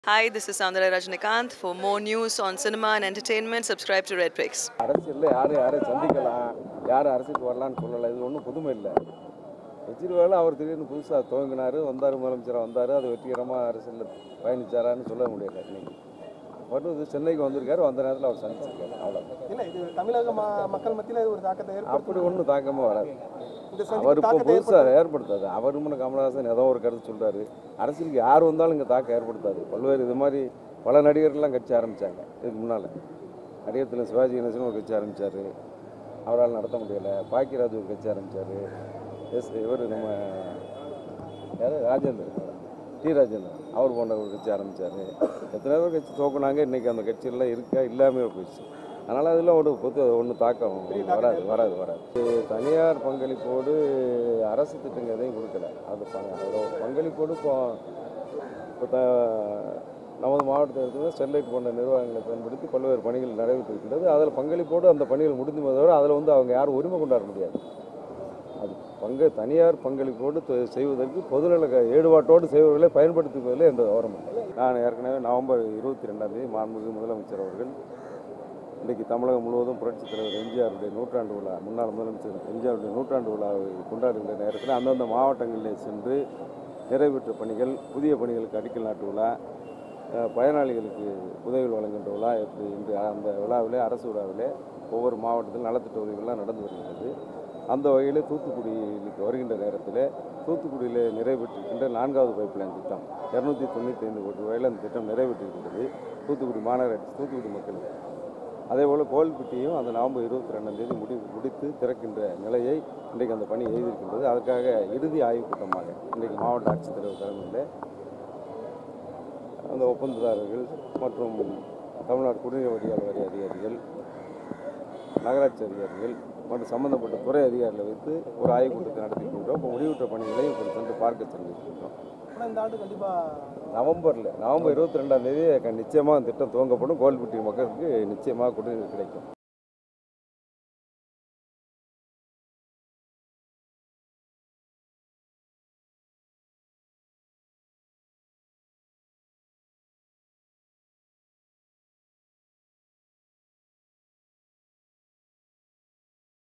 Hi, this is Sandra Rajnikant. For more news on cinema and entertainment, subscribe to Red Bricks. அரசியலில் யார் யாரை சந்திக்கலாம் யார் அரசுக்கு வரலான்னு சொல்லலை இது ஒன்றும் புதுமை இல்லை கெஜ்ரிவால் அவர் திடீர்னு புதுசாக துவங்கினார் வந்தார் முதலமைச்சராக வந்தார் அது வெற்றிகரமாக அரசியலில் பயணிச்சாரான்னு சொல்ல முடியல இன்னைக்கு வருது சென்னைக்கு வந்திருக்காரு வந்த நேரத்தில் அவர் சந்திச்சிருக்காரு அவ்வளோ இல்ல இது தமிழக ம- மக்கள் மத்தியில இது ஒரு தாக்கத்தை அப்படி ஏற்படுத்தும் ஒன்றும் தாக்கமாக வராது இந்த அவர் சந்திப்பு இப்போ தாக்கத்தை புதுசாக ஏற்படுத்தாது அவர் முன்ன கமலஹாசன் ஏதோ ஒரு கருத்து சொல்றாரு அரசியலுக்கு யார் வந்தாலும் இங்கே தாக்கம் ஏற்படுத்தாது பல்வேறு இது மாதிரி பல நடிகர்கள்லாம் கட்சி ஆரம்பித்தாங்க இதுக்கு முன்னால் நடிகர் திரு சிவாஜி கணேசன் ஒரு கட்சி ஆரம்பித்தார் அவரால் நடத்த முடியலை பாக்கியராஜ் ஒரு கட்சி ஆரம்பித்தார் எஸ் இவர் நம்ம யார் ராஜேந்தர் டி ராஜேந்தர் அவர் போன்ற ஒரு கட்சி ஆரம்பித்தார் எத்தனை பேர் கட்சி தோக்குனாங்க இன்றைக்கி அந்த கட்சியெல்லாம் இருக்கா இல்லாமல் போயிடுச்சு அதனால் அதில் ஒரு பொது ஒன்றும் தாக்கம் வராது வராது வராது தனியார் பங்களிப்போடு அரசு திட்டங்கள் எதையும் கொடுக்கல அது ப- அதோட ஒரு பங்களிப்போடு இப்போ இப்போ த நமது மாவட்டத்தை எடுத்து ஸ்டெர்லைட் போன்ற நிர்வாகங்களை பயன்படுத்தி பல்வேறு பணிகள் நடைபெற்றிருக்கின்றது அதில் பங்களிப்போடு அந்த பணிகள் முடிந்து தவிர அதில் வந்து அவங்க யாரும் உரிமை கொண்டாட முடியாது அது பங்கு தனியார் பங்களிப்போடு தொ- செய்வதற்கு பொதுநல க- ஈடுபாட்டோடு செய்வர்களை பயன்படுத்துவதில் எந்த தவறும் இல்லை நான் ஏற்கனவே நவம்பர் இருபத்தி ரெண்டாம் தேதி மாண்புமிகு முதலமைச்சர் அவர்கள் இன்றைக்கு தமிழகம் முழுவதும் புரட்சித் தலைவர் எம்ஜிஆருடைய நூற்றாண்டு விழா முன்னாள் முதலமைச்சர் எம்ஜிஆருடைய நூற்றாண்டு விழாவை கொண்டாடுகின்ற நேரத்தில் அந்தந்த மாவட்டங்களிலே சென்று நிறைவேற்ற பணிகள் புதிய பணிகளுக்கு அடிக்கல் நாட்டு விழா அஹ், பயனாளிகளுக்கு உதவிகள் வழங்குகின்ற விழா எப்படி இன்று அந்த விழாவிலே அரசு விழாவிலே ஒவ்வொரு மாவட்டத்திலும் நலத்திட்ட உதவிகள்லாம் நடந்து வருகிறது அந்த வகையில் தூத்துக்குடிக்கு வருகின்ற நேரத்தில் தூத்துக்குடியில் நிறைவேற்றிருக்கின்ற நான்காவது பைப் லைன் திட்டம் இரநூத்தி தொண்ணூற்றி ஐந்து கோடி ரூபாயில் அந்த திட்டம் நிறைவேற்றிருக்கிறது தூத்துக்குடி மாநகராட்சி தூத்துக்குடி மக்களுக்கு அதே போல் கோவில்பட்டியும் அந்த நவம்பர் இருபத்தி ரெண்டாம் தேதி முடி முடித்து திறக்கின்ற நிலையை இன்றைக்கு அந்த பணி எழுதியிருக்கின்றது அதற்காக இறுதி ஆய்வுக் கூட்டமாக இன்றைக்கு மாவட்ட ஆட்சித்தலைவர் தலைமையில் அந்த ஒப்பந்ததாரர்கள் மற்றும் தமிழ்நாடு குடிநீர் வடிகால் வாரிய அதிகாரிகள் நகராட்சி அதிகாரிகள் மற்றும் சம்பந்தப்பட்ட துறை அதிகாரிகளை வைத்து ஒரு ஆய்வுக் கூட்டத்தை நடத்திக்கின்றோம் இப்போ முடிவுற்ற பணிகளையும் இப்போ சென்று பார்க்க சென்றிருக்கின்றோம் ஆனா இந்த ஆண்டு கண்டிப்பா நவம்பரில் நவம்பர் இருபத்தி ரெண்டாம் தேதி நிச்சயமாக அந்த திட்டம் துவங்கப்படும் கோவில்பட்டி மக்களுக்கு நிச்சயமாக குடிநீர் கிடைக்கும்